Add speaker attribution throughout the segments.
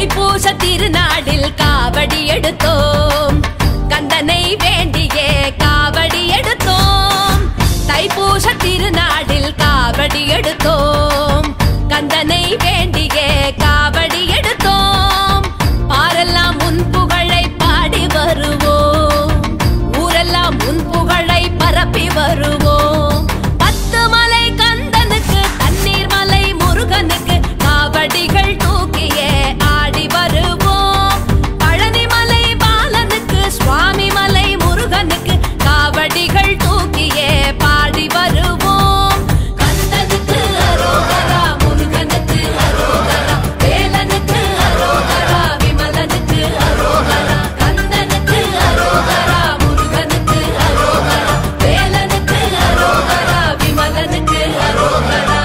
Speaker 1: தைப்பூச திருநாடில் காவடி எடுத்தோம் கந்தனை வேண்டியே காவடி எடுத்தோம் தைப்பூச திருநாடில் காவடி எடுத்தோம் கந்தனை வேண்டியே காவடி எடுத்தோம் பாரெல்லாம் உன் புகழை பாடி வருவோம் ஊரெல்லாம் உன் புகழை பரப்பி வருவோம் பத்து மலை கந்தனுக்கு தண்ணீர் மலை முருகனுக்கு காவடிகள் தூக்கியே ஆடி வருவோம் பழனி மலை பாலனுக்கு சுவாமி மலை முருகனுக்கு காவடிகள் தூக்கியே பாடி வருவோம் கந்தனுக்கு அரோகரா முருகனுக்கு அரோகரா வேலனுக்கு அரோகரா விமலனுக்கு அரோகரா கந்தனுக்கு அரோகரா முருகனுக்கு அரோகரா வேலனுக்கு அரோகரா விமலனுக்கு அரோகரா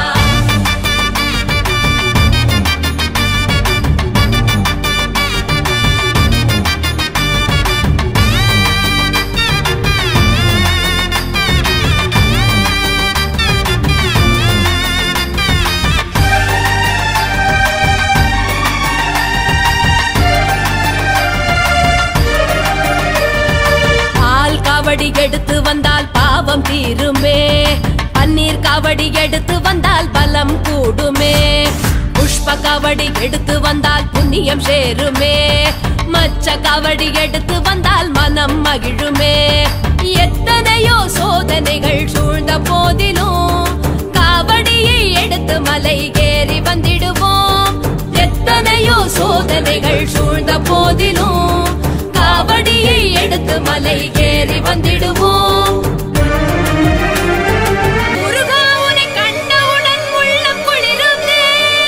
Speaker 1: பால் காவடி எடுத்து வந்தால் பாவம் தீருமே பன்னீர் காவடி எடுத்து வந்தால் பலம் கூடுமே புஷ்ப காவடி எடுத்து வந்தால் புண்ணியம் சேருமே மச்ச காவடி எடுத்து வந்தால் மனம் மகிழுமே எத்தனையோ சோதனைகள் சூழ்ந்த போதிலும் காவடியை எடுத்து மலை ஏறி வந்திடுவோம் எத்தனையோ சோதனைகள் சூழ்ந்த போதிலும் காவடியை எடுத்து மலை ஏறி வந்திடுவோம் முருகா, உன்னை கண்டவுடன் உள்ளம் குளிருதே.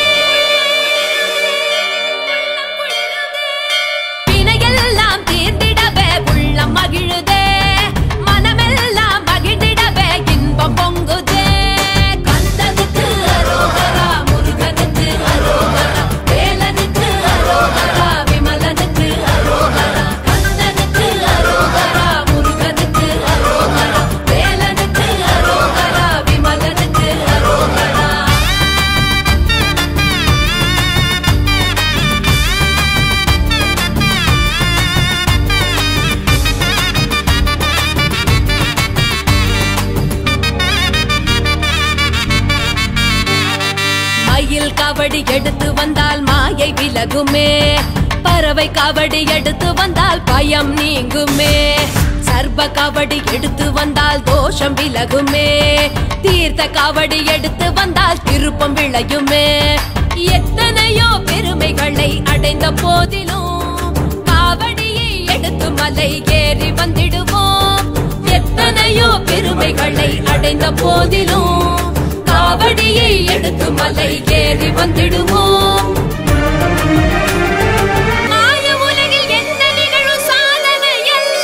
Speaker 1: வினையெல்லாம் தீர்ந்திடவே உள்ளம் மகிழுதே மனமெல்லாம் மகிழ்ந்திடவே இன்பம் பொங்குதே கந்தனுக்கு அரோகரா முருகனுக்கு அரோகரா வேலனுக்கு அரோகரா விமலனுக்கு அரோகரா கந்தனுக்கு அரோகரா முருகனுக்கு அரோகரா வேலனுக்கு அரோகரா விமலனுக்கு அரோகரா மயில் காவடி எடுத்து வந்தால் மாயை விலகுமே பறவை காவடி எடுத்து வந்தால் பயம் நீங்குமே சர்ப காவடி எடுத்து வந்தால் தோஷம் விலகுமே தீர்த்த காவடி எடுத்து வந்தால் திருப்பம் விளையுமே எத்தனையோ பெருமைகளை அடைந்த போதிலும் காவடியை எடுத்து மலை ஏறி வந்திடுவோம் எத்தனையோ பெருமைகளை அடைந்த போதிலும் காவடியை எடுத்து மலை ஏறி வந்திடுவோம் மாய உலகில் என்ன நிகழும் சாதனை அல்ல.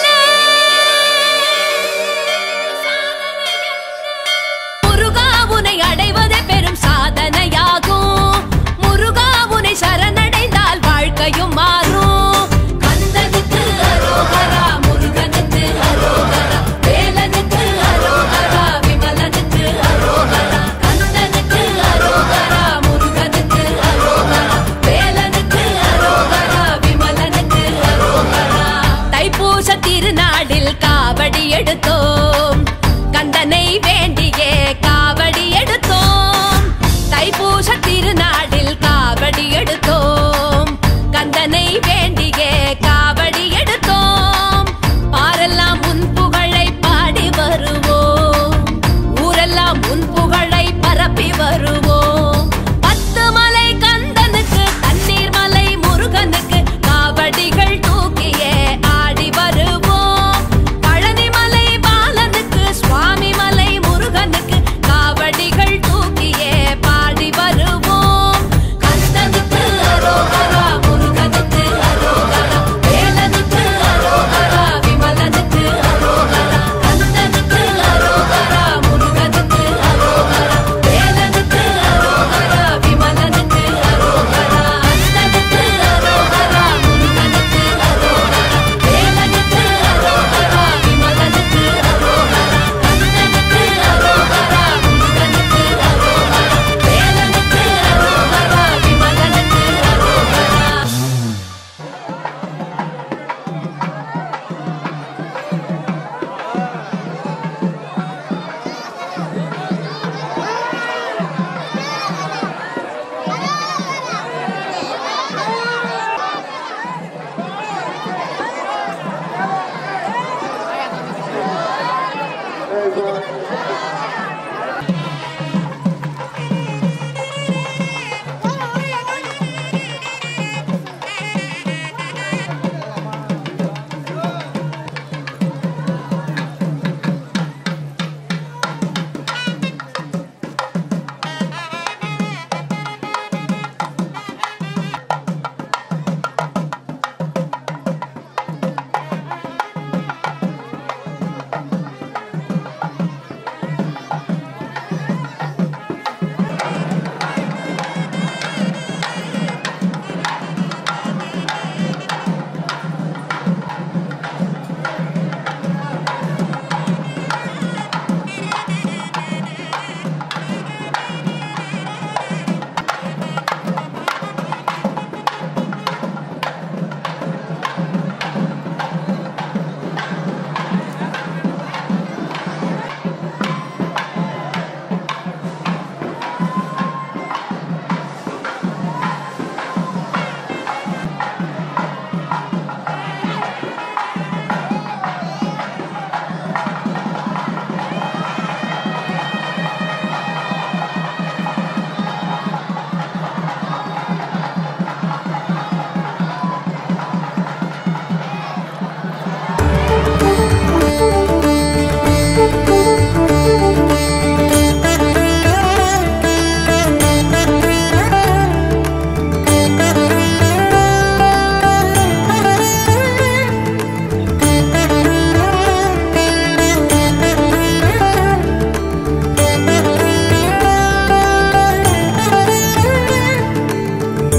Speaker 1: முருகா உனை அடைவதே பெரும் சாதனையாகும் முருகா உனை சரணடைந்தால் வாழ்க்கையும் மாறும் கந்தனுக்கு அரோகரா முருகனுக்கு அரோகரா வேலனுக்கு அரோகரா விமலனுக்கு அரோகரா கந்தனுக்கு அரோகரா முருகனுக்கு அரோகரா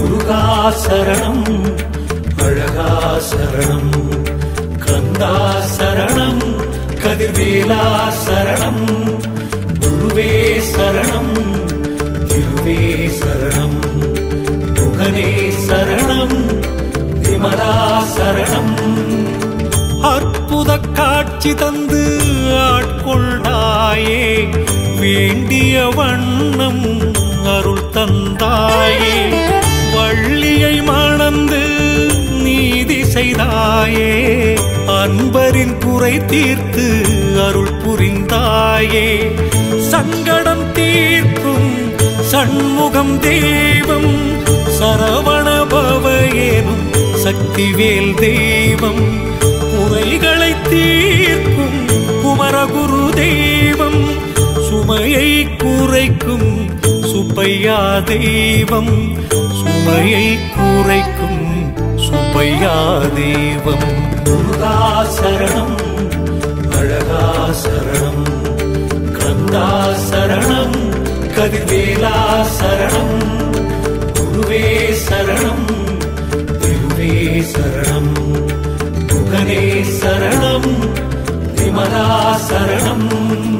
Speaker 2: முருகா சரணம் அழகா சரணம் கந்தா சரணம் கதிர்வேலா சரணம் குருவே சரணம் திருவே சரணம் முகனே சரணம் விமலா சரணம் அற்புத காட்சி தந்து ஆட்கொண்டாயே வேண்டிய வண்ணம் அருள் தந்தாயே வள்ளியை மணந்து நீதி செய்தாயே அன்பரின் குறை தீர்த்து அருள் புரிந்தாயே சங்கடம் தீர்க்கும் சண்முகம் தெய்வம் சரவண பவயேனும் சக்திவேல் தெய்வம் குறைகளை தீர்க்கும் குமரகுரு தெய்வம் சுமையை குறைக்கும் சுப்பையா தெய்வம் சுமையை குறைக்கும் சுப்பையா தெய்வம் முருகா சரணம் அழகா சரணம் கந்தா சரணம் கதிர்வேலா சரணம் குருவே சரணம் திருவே சரணம் முகனே சரணம் விமலா சரணம்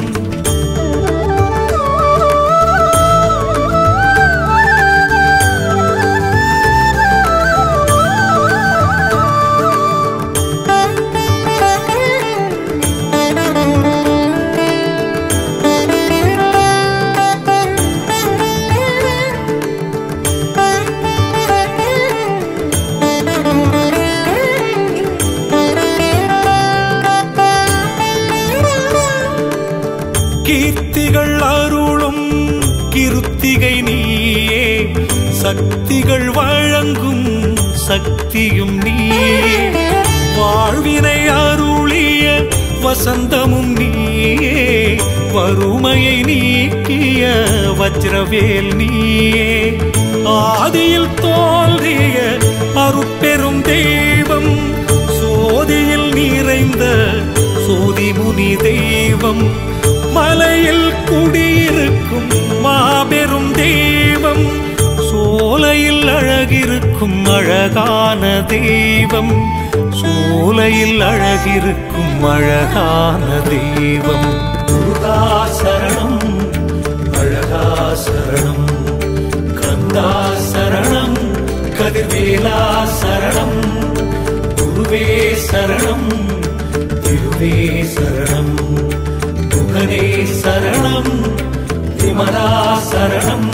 Speaker 2: கீர்த்திகள் அருளும் கிருத்திகை நீயே சக்திகள் வழங்கும் சக்தியும் நீயே வாழ்வினை அருளிய வசந்தமும் நீயே வறுமையை நீக்கிய வஜ்ரவேல் நீயே ஆதியில் தோல்றிய அருட்பெரும் தெய்வம் சோதியில் நிறைந்த சோதிமுனி தெய்வம் மலையில் குடியிருக்கும் மாபெரும் தெய்வம் சோலையில் அழகிருக்கும் அழகான தெய்வம் சோலையில் அழகிருக்கும் அழகான தெய்வம் முருகா சரணம் அழகா சரணம் கந்தா சரணம் கதிர்வேலா சரணம் குருவே சரணம் திருவே சரணம் முகனே சரணம் விமலா சரணம்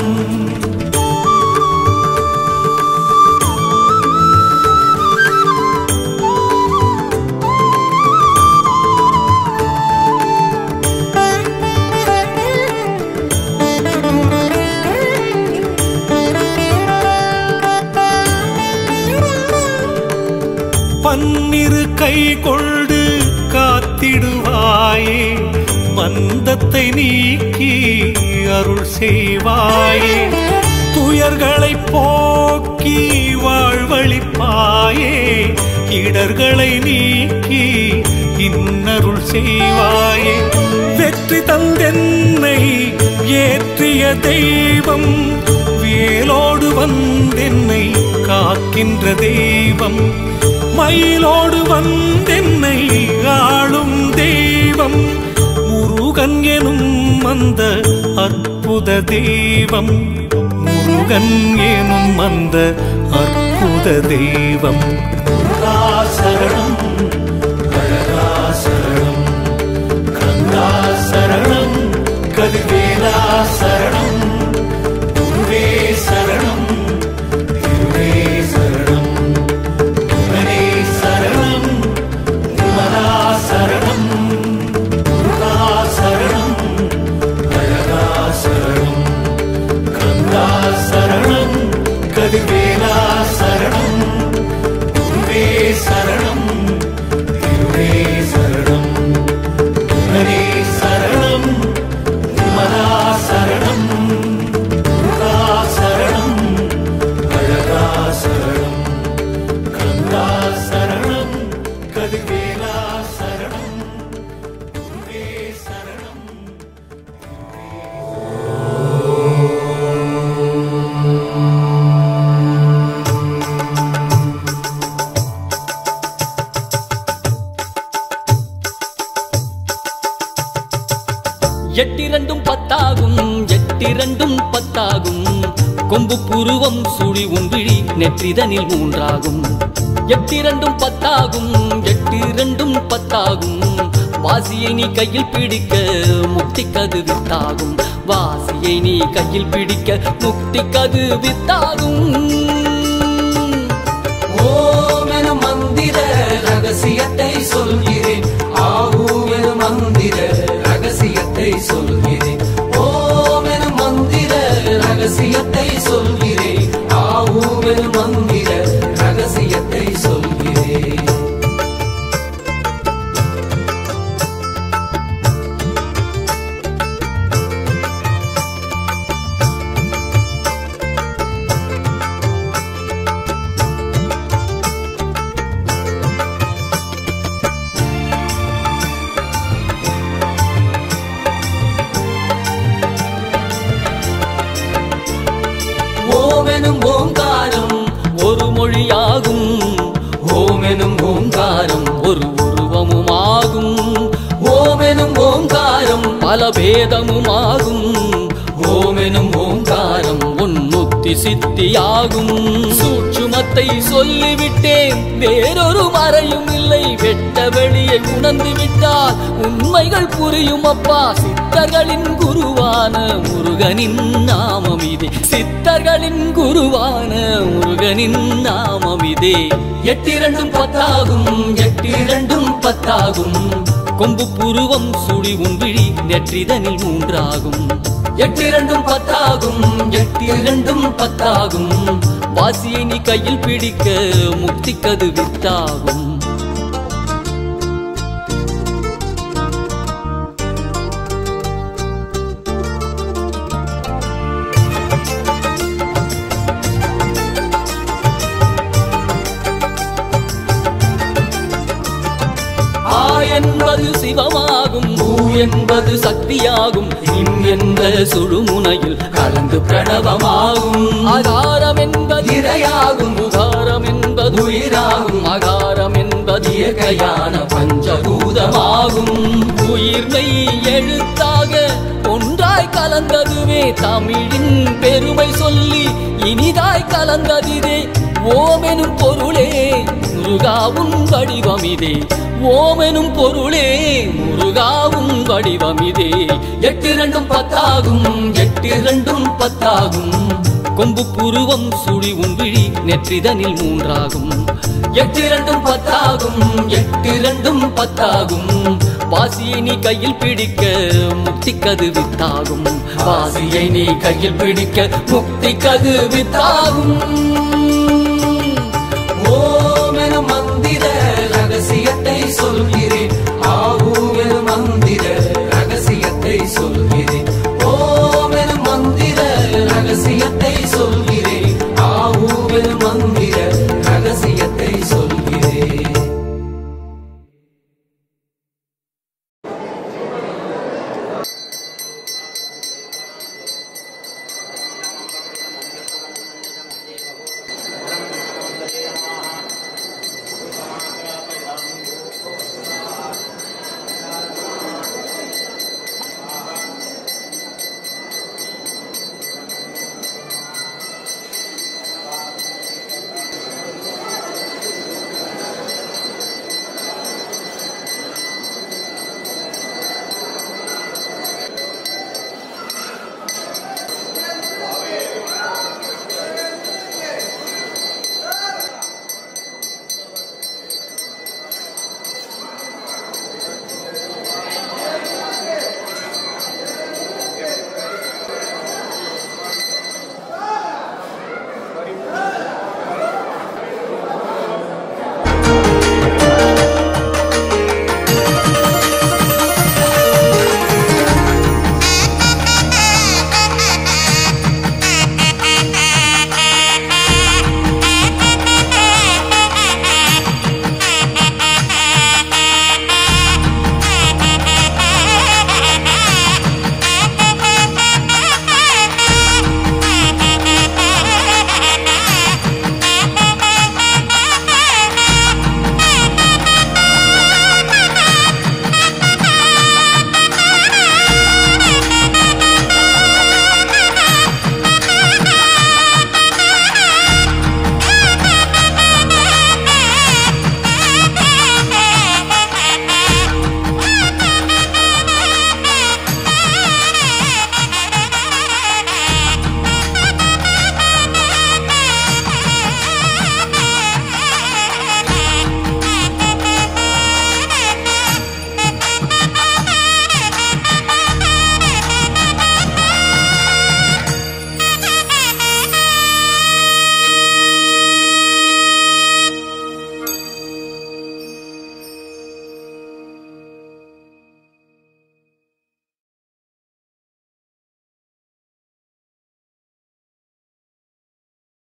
Speaker 2: பன்னிரு கை கொண்டு காத்திடுவாயே மந்தத்தை நீக்கி அருள் செய்வாயே துயர்களை போக்கி வாழ்வழிப்பாயே இடர்களை நீக்கி இன்னருள் செய்வாயே வெற்றி தந்தென்னை ஏற்றிய தெய்வம் வேலோடு வந்தென்னை காக்கின்ற தெய்வம் மயிலோடு வந்தென்னை ஆளும் தெய்வம் முருகன் எனும் அந்த அற்புத தெய்வம் முருகன் எனும் அந்த அற்புத தெய்வம் முருகா சரணம் அழகா சரணம் கந்தா சரணம் கதிர்வேலா சரணம் குருவே சரணம் திருவே சரணம் முகனே சரணம் விமலா சரணம் முருகா சரணம் அழகா சரணம் கந்தா சரணம் கதிர்வேலா சரணம் குருவே சரணம் திருவே சரணம் முகனே சரணம் விமலா சரணம்
Speaker 3: புருவம் சுழி உன்விழி நெற்றிதனில் மூன்றாகும் எட்டிரண்டும் பத்தாகும் எட்டு இரண்டும் பத்தாகும் வாசியை நீ கையில் பிடிக்க முக்தி கது வித்தாகும் வாசியை நீ கையில் பிடிக்க முக்தி கது வித்தாகும்
Speaker 4: ஓம் எனும் மந்திர ரகசியத்தை சொல்கிறேன் ஆகும் எனும் மந்திர ரகசியத்தை சொல்கிறேன் ஓம் எனும் மந்திர ரகசியத்தை சொல்கிறேன் ஆகும் எனும் மந்திர ரகசியத்தை சொல்கிறேன்
Speaker 3: ஓமெனும் ஓங்காரம் ஒரு மொழியாகும் ஓமெனும் ஓங்காரம் ஒரு உருவமுமாகும் ஓமெனும் ஓங்காரம் பல பேதமுமாகும் ஓமெனும் ஓங்காரம் உன்முக்தி சித்தியாகும் சூட்சுமத்தை சொல்லிவிட்டேன் வேறொரு மறையும் இல்லை வெட்ட வெளியை உணர்ந்து விட்டால் உண்மைகள் புரியும் அப்பா சித்தர்களின் குருவான முருகனின் நாமம் இதே சித்தர்களின் குருவான முருகனின் நாமம் இதே எட்டிரண்டும் பத்தாகும் எட்டிரண்டும் பத்தாகும் கொம்பு புருவம் சுழி உன்விழி நெற்றிதனில் மூன்றாகும் எட்டிரண்டும் பத்தாகும் எட்டிரண்டும் பத்தாகும் வாசியை நீ கையில் பிடிக்க முக்தி கது வித்தாகும் ஆ என்பது சிவமாகும் பூ என்பது சக்தியாகும் இம் என்ற சுழுமுனையில் கலந்து பிரணவமாகும் ஆகாரம் என்பது இரையாகும் உகாரம் என்பது உயிராகும் அகாரம் என்பது இயற்கையான பஞ்சபூதமாகும் உயிர்மை எழுத்தாக ஒன்றாய் கலந்ததுவே தமிழின் பெருமை சொல்லி இனிதாய் கலந்ததிதே ஓமெனும் பொருளே முருகாவும் வடிவமிதே ஓமெனும் பொருளே முருகாவும் வடிவமிதே எட்டிரண்டும் பத்தாகும் எட்டிரண்டும் பத்தாகும் கொம்பு புருவம் சுழி உன்விழி நெற்றிதனில் மூன்றாகும் எட்டிரண்டும் பத்தாகும் எட்டிரண்டும் பத்தாகும் வாசியை நீ கையில் பிடிக்க முக்தி கது வித்தாகும் வாசியை நீ கையில் பிடிக்க முக்தி கது வித்தாகும்
Speaker 4: ஓம் எனும் மந்திர ரகசியத்தை சொல்கிறேன் ஆகும் எனும் மந்திர ரகசியத்தை சொல்கிறேன் ஓம் எனும் மந்திர ரகசியத்தை சொல்கிறேன் ஆகும் எனும் மந்திர ரகசியத்தை சொல்கிறேன்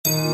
Speaker 4: ஆ